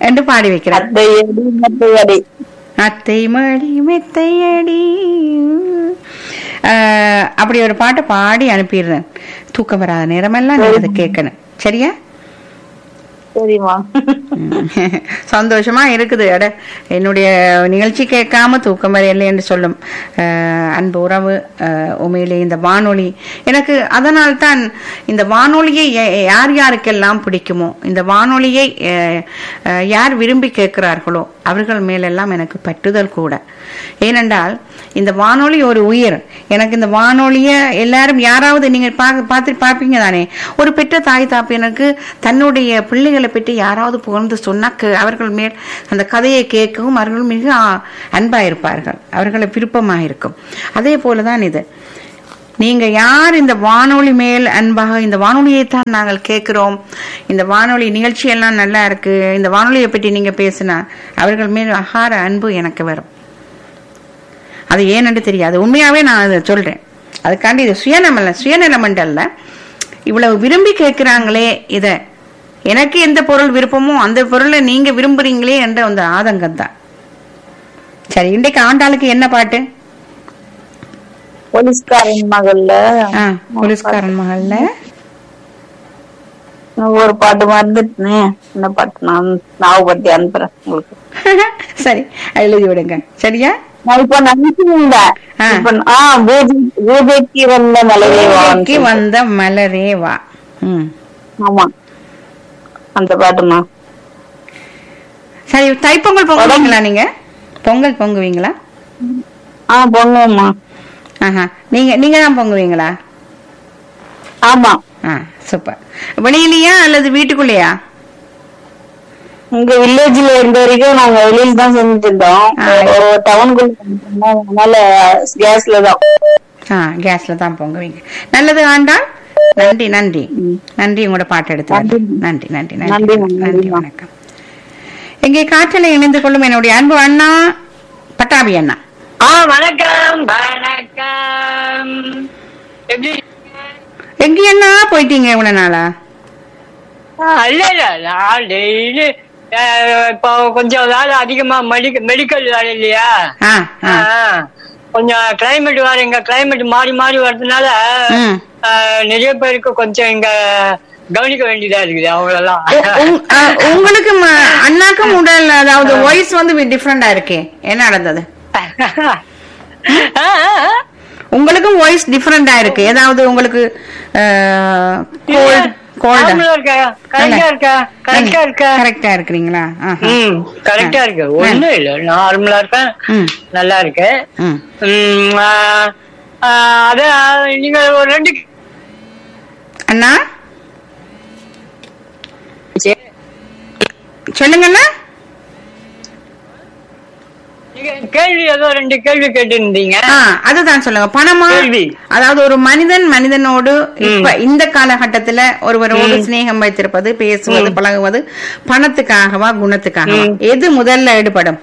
என்று பாடி வைக்கிறேன் அத்தையடி மத்தையடி அத்தை மடி மெத்தையடி ஆஹ், அப்படி ஒரு பாட்டை பாடி அனுப்பிடுறேன் தூக்கம் வராத நேரமெல்லாம் நீங்க அதை கேட்கணும் சரியா சரிம்மா ம். சந்தோஷமா இருக்குது அட என்னுடைய நிகழ்ச்சி கேட்காம தூக்கம் வரையில்லை என்று சொல்லும் அஹ், அன்பு உறவு அஹ், உண்மையிலே இந்த வானொலி எனக்கு அதனால் தான் இந்த வானொலியை ய- யார் யாருக்கெல்லாம் பிடிக்குமோ இந்த வானொலியை அஹ், அஹ், யார் விரும்பி கேட்கிறார்களோ அவர்கள் மேலெல்லாம் எனக்கு பற்றுதல் கூட ஏனென்றால் இந்த வானொலி ஒரு உயிர் எனக்கு இந்த வானொலிய எல்லாரும் யாராவது நீங்க பார்க்க பார்த்து பார்ப்பீங்க தானே ஒரு பெற்ற தாய் தாப்பியனுக்கு தன்னுடைய பிள்ளைகளை பற்றி யாராவது புகழ்ந்து சொன்னா கே- அவர்கள் மேல் அந்த கதையை கேட்கவும் அவர்கள் மிக ஆ- அன்பா இருப்பார்கள் அவர்களை விருப்பமாக இருக்கும் அதே போலதான் இது நீங்க யார் இந்த வானொலி மேல் அன்பாக இந்த வானொலியை தான் நாங்கள் கேட்கிறோம் இந்த வானொலி நிகழ்ச்சி எல்லாம் நல்லா இருக்கு இந்த வானொலியை பற்றி நீங்க பேசினா அவர்கள் மேல் அகார அன்பு எனக்கு வரும் அது ஏன்னு தெரியாது உண்மையாவே நான் அதை சொல்றேன் அதுக்காண்டி இது சுயநலம் சுயநலமண்ட் அல்ல இவ்வளவு விரும்பி கேட்கிறாங்களே இத எனக்கு எந்த பொருள் விருப்பமோ அந்த பொருளை நீங்க விரும்புறீங்களே என்ற அந்த ஆதங்கம் தான் சரி இன்றைக்கு ஆண்டாளுக்கு என்ன பாட்டு போலீஸ்காரன் மகள்ல ஆ, போலீஸ்காரன் மகள்ல நான் ஒரு பாட்டு மறந்துட்டேன் இந்த பாட்டு நான் ஞாபகப்படுத்தி அனுப்புறேன் உங்களுக்கு சரி எழுதி விடுங்க சரியா நான் இப்ப நினைச்சிருந்தேன் ஆ. இப்ப ஆ பூஜை பூஜைக்கு வந்த மலையேவா பூஜைக்கு வந்த மலரே வா ம் ஆமா அந்த பாட்டுமா சரி தைப்பொங்கல் பொங்குவீங்களா நீங்க பொங்கல் பொங்குவீங்களா ஆ பொண்ணுமா ஆஹா நீங்க நீங்க தான் பொங்குவீங்களா ஆமா ஆ சூப்பர் வெளியிலயா அல்லது வீட்டுக்குள்ளேயா இங்க வில்லேஜ்ல இருந்த வரைக்கும் நாங்க வெளியில தான் செஞ்சுட்டு இருந்தோம் ஆ. ஒரு டவுனுக்குள்ள அதனால கேஸ்ல தான் ஆ கேஸ்ல தான் பொங்குவீங்க நல்லது ஆண்டாள் நன்றி நன்றி நன்றி உங்களோட பாட்டு எடுத்து நன்றி. நன்றி நன்றி நன்றி, நன்றி நன்றி, நன்றி அம்மா. வணக்கம் எங்கே காற்றலை இணைந்து கொள்ளும் என்னுடைய அன்பு அண்ணா பட்டாபி அண்ணா ஆ வணக்கம் வணக்கம் எப்படி எங்க அண்ணா போயிட்டீங்க இவ்வளவு நாளா ஆ, இல்ல இல்ல நான் டெய்லி இப்போ கொஞ்சம் வேலை அதிகமா மெடிக்கல் மெடிக்கல் வேலை இல்லையா ஆ ஆ, ஆ கொஞ்சம் கிளைமேட் வேற இங்க கிளைமேட் மாறி மாறி வர்றதுனால ம். ஆ, நிறைய பேருக்கு கொஞ்சம் இங்க கவனிக்க வேண்டியதா இருக்குது அவங்களெல்லாம் உ- உங்- அ, உங்களுக்கு ம- அண்ணாக்கும் உடல் அதாவது வாய்ஸ் வந்து டிஃப்ரெண்டா இருக்கே என்ன நடந்தது ஆ, ஆ, ஆ. உங்களுக்கும் வாய்ஸ் டிஃப்ரெண்டா இருக்கு ஏதாவது உங்களுக்கு கோல்ட் கோல்டு நார்மலா இருக்கா கரெக்டா இருக்கா கரெக்டா இருக்கா கரெக்டா இருக்கிறீங்களா ஆஹா. ம் கரெக்டா இருக்கு ஒண்ணும் இல்ல நார்மலா இருக்கேன் ம் நல்லா இருக்கு ம் ம், ஆ, ஆ, அதான் நீங்க ஒரு ரெண்டு அண்ணா சொல்லுங்கண்ணா நீங்க கேள்வி ஏதோ ரெண்டு கேள்வி கேட்டிருந்தீங்க ஆ அதுதான் சொல்லுங்க பணமா கேள்வி. அதாவது ஒரு மனிதன் மனிதனோடு இப்ப இந்த காலகட்டத்துல ஒருவரோடு சிநேகம் வைத்திருப்பது பேசுவது பழகுவது பணத்துக்காகவா குணத்துக்காகவா எது முதல்ல ஈடுபடும்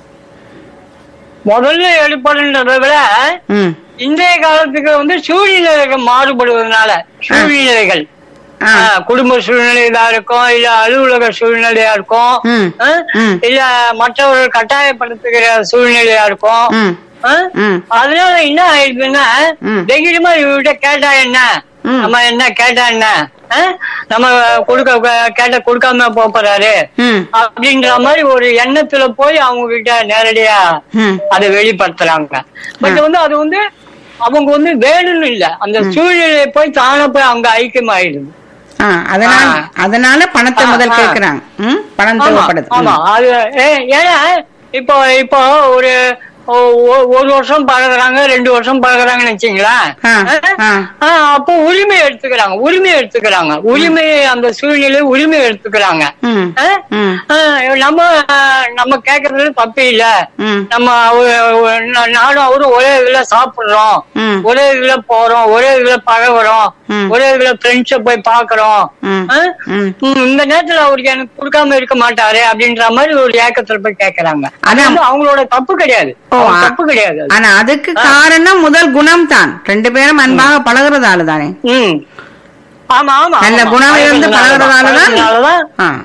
முதல்ல எடுப்பதுன்றதை விட ம் இன்றைய காலத்துக்கு வந்து சூழ்நிலைகள் மாறுபடுவதனால சூழ்நிலைகள் ஆ. ஆ, குடும்ப சூழ்நிலையா இருக்கும் இல்ல அலுவலக சூழ்நிலையா இருக்கும் ம். ஆ? ம். இல்ல மற்றவர்கள் கட்டாயப்படுத்துகிற சூழ்நிலையா இருக்கும் ம் ஆ? ம் அதனால என்ன ஆயிடுதுன்னா ம். தைரியமா இவர்கிட்ட கேட்டா என்ன ம். நம்ம என்ன கேட்டா என்ன ஆ? நம்ம கொடுக்க கேட்ட கொடுக்காம போக போறாரு ம் அப்படின்ற மாதிரி ஒரு எண்ணத்துல போய் அவங்க கிட்ட நேரடியா ம் அதை வெளிப்படுத்துறாங்க பட் வந்து அது வந்து அவங்க வந்து வேணும்னு இல்ல அந்த சூழ்நிலையை போய் தானே போய் அவங்க ஐக்கியமாயிடுது ஆ அதனால ஆ. அதனால பணத்தை ஆ, முதல் ஆ. கேக்குறாங்க ம் பணம் ஆமா தேவைப்படுது ம். ஆமா அது ஏ- ஏன்னா இப்போ இப்போ ஒரு ஒ- ஒ- ஒரு வருஷம் பழகுறாங்க ரெண்டு வருஷம் பழகுறாங்கன்னு வச்சுங்களேன் ஆ, ஆ. ஆ, அப்போ உரிமை எடுத்துக்கிறாங்க உரிமை எடுத்துக்கிறாங்க உரிமை அந்த சூழ்நிலை உரிமை எடுத்துக்கிறாங்க ம் ஆ? ம் ஆ, நம்ம நம்ம கேக்குறதுல தப்பு இல்ல ம் நம்ம ஒ- ஒ- நா- நானும் அவரும் ஒரே இதுல சாப்பிடுறோம் ம். ஒரே இதுல போறோம் ஒரே இதுல பழகுறோம் ம். ஒரே இதுல ஃப்ரெண்ட்ஸ போய் பாக்குறோம் ம். ஆ? ம். ம், இந்த நேரத்துல அவருக்கு எனக்கு கொடுக்காம இருக்க மாட்டாரு அப்படின்ற மாதிரி ஒரு ஏக்கத்துல போய் கேக்குறாங்க அது அதான். வந்து அவங்களோட தப்பு கிடையாது ஓ, அவங்க ஆ. தப்பு கிடையாது அது. ஆனா அதுக்கு காரணம் முதல் குணம் தான் ரெண்டு பேரும் அன்பாக பழகுறதால தானே ம் ஆமா ஆமா நல்ல ஆமா. குணம் இருந்து பழகுறதுனாலதான். பழகுறதால தான் பழகுறதுனாலதான் ஆ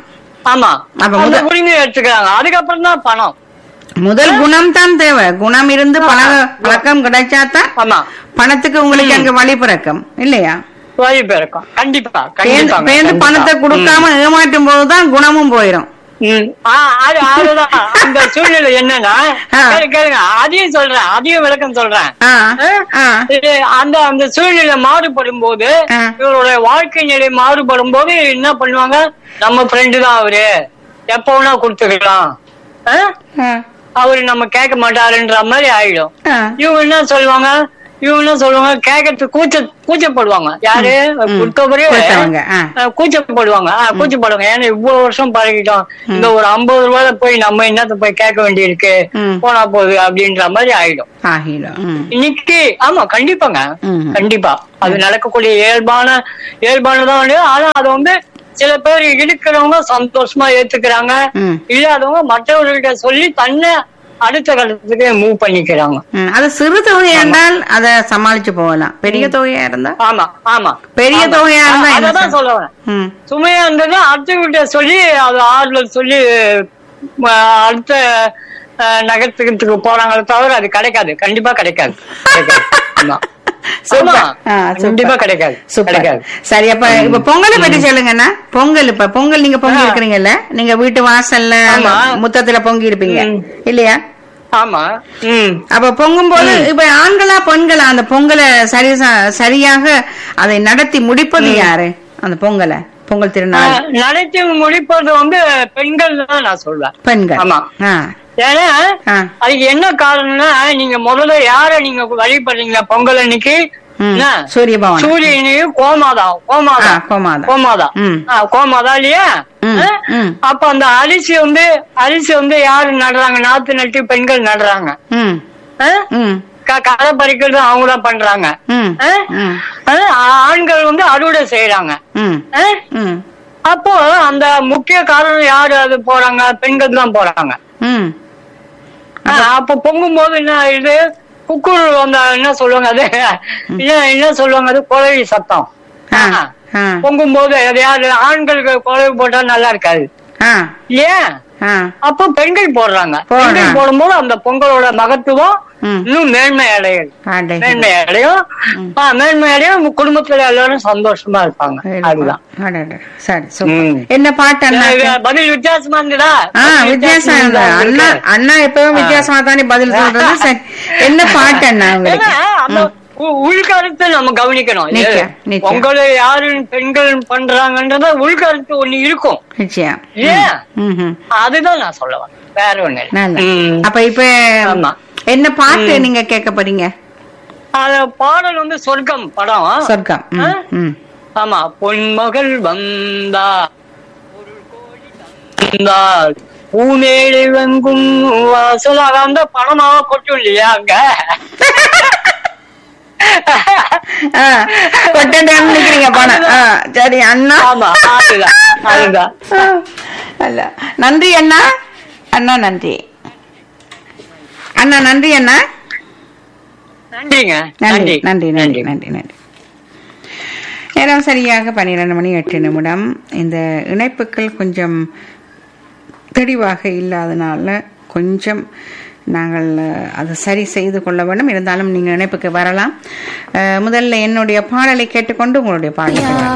ஆமா அப்ப அந்த முத- உரிமையை எடுத்துக்கிறாங்க அதுக்கப்புறம் தான் பணம் முதல் குணம் தான் தேவை குணம் இருந்து பழக பழக்கம் கிடைச்சாதான் ஆமா பணத்துக்கு உங்களுக்கு அங்க வழி பிறக்கும் இல்லையா வழி பிறக்கும் கண்டிப்பா பேந்து கண்டிப்பா பேந்து பணத்தை கொடுக்காம ஏமாற்றும் போதுதான் குணமும் போயிடும் ம். ஆ, அது அதுதான் அந்த சூழ்நிலை என்னன்னா ஆ. கேளு- கேளுங்க அதையும் சொல்றேன் அதையும் விளக்கம் சொல்றேன் ஆ, ஆ? ஆ, இது அந்த அந்த சூழ்நிலை மாறுபடும் போது ஆ. இவருடைய வாழ்க்கை நிலை மாறுபடும் போது என்ன பண்ணுவாங்க நம்ம ஃப்ரெண்டு தான் அவரு எப்ப வேணா கொடுத்துக்கலாம் ஆ? ஆ, அவரு நம்ம கேட்க மாட்டாருன்ற மாதிரி ஆயிடும் ஆ. இவங்க என்ன சொல்லுவாங்க இவங்க என்ன சொல்லுவாங்க கேட்கறதுக்கு கூச்ச கூச்சப்படுவாங்க யாரு கொடுத்தவரே கொடுத்தவங்க, ஆ. அஹ், கூச்சப்படுவாங்க ஆ, கூச்சப்படுவாங்க ஏன்னா இவ்வளவு வருஷம் பழகிட்டோம் இந்த ஒரு ஐம்பது ரூபாயில போய் நம்ம என்னத்த போய் கேட்க வேண்டியிருக்கு ம். போனா போகுது அப்படின்ற மாதிரி ஆயிடும் ஆகிடும் ம், இன்னைக்கு ஆமா கண்டிப்பாங்க ம். கண்டிப்பா அது நடக்கக்கூடிய இயல்பான இயல்பானதான் வந்து ஆனா அது வந்து சில பேர் இருக்கிறவங்க சந்தோஷமா ஏத்துக்கிறாங்க ம். இல்லாதவங்க மற்றவர்கள்ட்ட சொல்லி தன்னை அடுத்த கட்டத்துக்கு மூவ் பண்ணிக்கிறாங்க ம். அது சிறு தொகையா இருந்தால் அதை சமாளிச்சு போகலாம் பெரிய தொகையா இருந்தா ஆமா ஆமா பெரிய ஆமா. தொகையா இருந்தா என்ன அததான் செய்ய- சொல்ல வரேன் ம், சுமையா இருந்தது அடுத்தவங்கிட்ட சொல்லி அது ஆறுதல் சொல்லி ம, அடுத்த அஹ், நகரத்துக்கு போறாங்களே தவிர அது கிடைக்காது கண்டிப்பா கிடைக்காது கிடைக்காது. ஆமா. சூப்பர். ஆமா. ஆ, சூப்பர். கண்டிப்பா கிடைக்காது சூப்பர் கிடைக்காது சரி அப்ப இப்ப பொங்கலை பத்தி சொல்லுங்கண்ணா பொங்கல் இப்ப பொங்கல் நீங்க பொங்கி இருக்கிறீங்கல்ல நீங்க வீட்டு வாசல்ல ஆமா. முத்தத்துல பொங்கி இருப்பீங்க ம். இல்லையா ஆமா ம் அப்ப பொங்கும் போது இப்ப ஆண்களா பெண்களா அந்த பொங்கலை சரி சரியாக அதை நடத்தி முடிப்பது யாரு அந்த பொங்கலை பொங்கல் திருநாள் அஹ், நடத்தி முடிப்பது வந்து பெண்கள் தான் நான் சொல்வேன் பெண்கள் ஆமா. ஆ, ஏன்னா ஆ. அதுக்கு என்ன காரணம்னா நீங்க முதல்ல யார நீங்க வழிபடுறீங்க பொங்கல் அன்னைக்கு ம். என்ன? சூரிய பவன் சூரியனையும் கோமாதா கோமாதா ஆ, கோமாதா. கோமாதா ம். ஆ, கோமாதா இல்லையா ம், ஆ? ம். அப்ப அந்த அரிசி வந்து அரிசி வந்து யாரு நடுறாங்க நாத்து நட்டு பெண்கள் நடுறாங்க ம் ஆ? ம் க- களை பறிக்கிறது அவங்க தான் பண்றாங்க ம் ஆ? ம் ஆ? ஆண்கள் வந்து அறுவடை செய்யறாங்க ம் ஆ? ம் அப்போ அந்த முக்கிய காரணம் யாரு அது போறாங்க பெண்கள் தான் போறாங்க ம் ஆ, அப்ப பொங்கும் போது என்ன ஆயிடுது குக்குர் அந்த என்ன சொல்லுவாங்க அது என்ன என்ன சொல்லுவாங்க அது குழவி சத்தம் ஆ ஆ. ஆ பொங்கும் போது எதையாவது ஆண்களுக்கு குழவி போட்டா நல்லா இருக்காது ஆ ஏன் ஆ அப்போ பெண்கள் போடுறாங்க போடுறாங்க. பெண்கள் போடும்போது அந்த பொங்கலோட மகத்துவம் ம். இன்னும் மேன்மை அடையும் ஆண்டை. மேன்மை அடையும் ஆ, மேன்மை அடையும் குடும்பத்துல எல்லாரும் சந்தோஷமா இருப்பாங்க அதுதான் அடடட. சரி சூப்பர் ம். என்ன பாட்டு அண்ணா இது பதில் வித்தியாசமா இருந்ததா ஆ பதில் வித்தியாசம் இருந்தது. வித்தியாசமா அண்ணா இருக்கு. அண்ணா எப்பவும் வித்தியாசமா தானே பதில் சொல்றது சரி என்ன பாட்டு அண்ணா உங்களுக்கு ஏன்னா, அந்த உ- உள்கருத்தை நம்ம கவனிக்கணும் நிச்சயம், இது நிச்சயம். பொங்கலை யாரு பெண்கள் பண்றாங்கன்றத உள்கருத்து ஒண்ணு இருக்கும் நிச்சயம் ஏன் ம்ஹும். அதுதான் நான் சொல்ல வரேன் வேற ஒண்ணு இல்ல. நல்ல ம். அப்ப இப்ப ஆமா. என்ன பாட்டு நீங்க கேட்க போறீங்க அந்த பாடல் வந்து சொர்க்கம் படம் சொர்க்கம் ம், ஆ? ம். ஆமா பொன்மகள் வந்தா ஒரு கோடி தந்தாள் பூமேடு வெங்கும் வாசல் அது அந்த பணமாக கொட்டும் இல்லையா அங்க ஆ, கொட்டண்டான்னு நிக்கிறீங்க பணம் ஆ, சரி அண்ணா ஆமா அதுதான் அதுதான் ஆ, அல்ல நன்றி அண்ணா அண்ணா நன்றி அண்ணா நன்றி அண்ணா நன்றிங்க நன்றி நன்றி நன்றி நன்றி நன்றி நேரம் சரியாக பன்னிரண்டு மணி எட்டு நிமிடம் இந்த இணைப்புகள் கொஞ்சம் தெளிவாக இல்லாதனால கொஞ்சம் நாங்கள் அஹ், அதை சரி செய்து கொள்ள வேண்டும் இருந்தாலும் நீங்கள் இணைப்புக்கு வரலாம் அஹ், முதல்ல என்னுடைய பாடலை கேட்டுக்கொண்டு உங்களுடைய பாடலை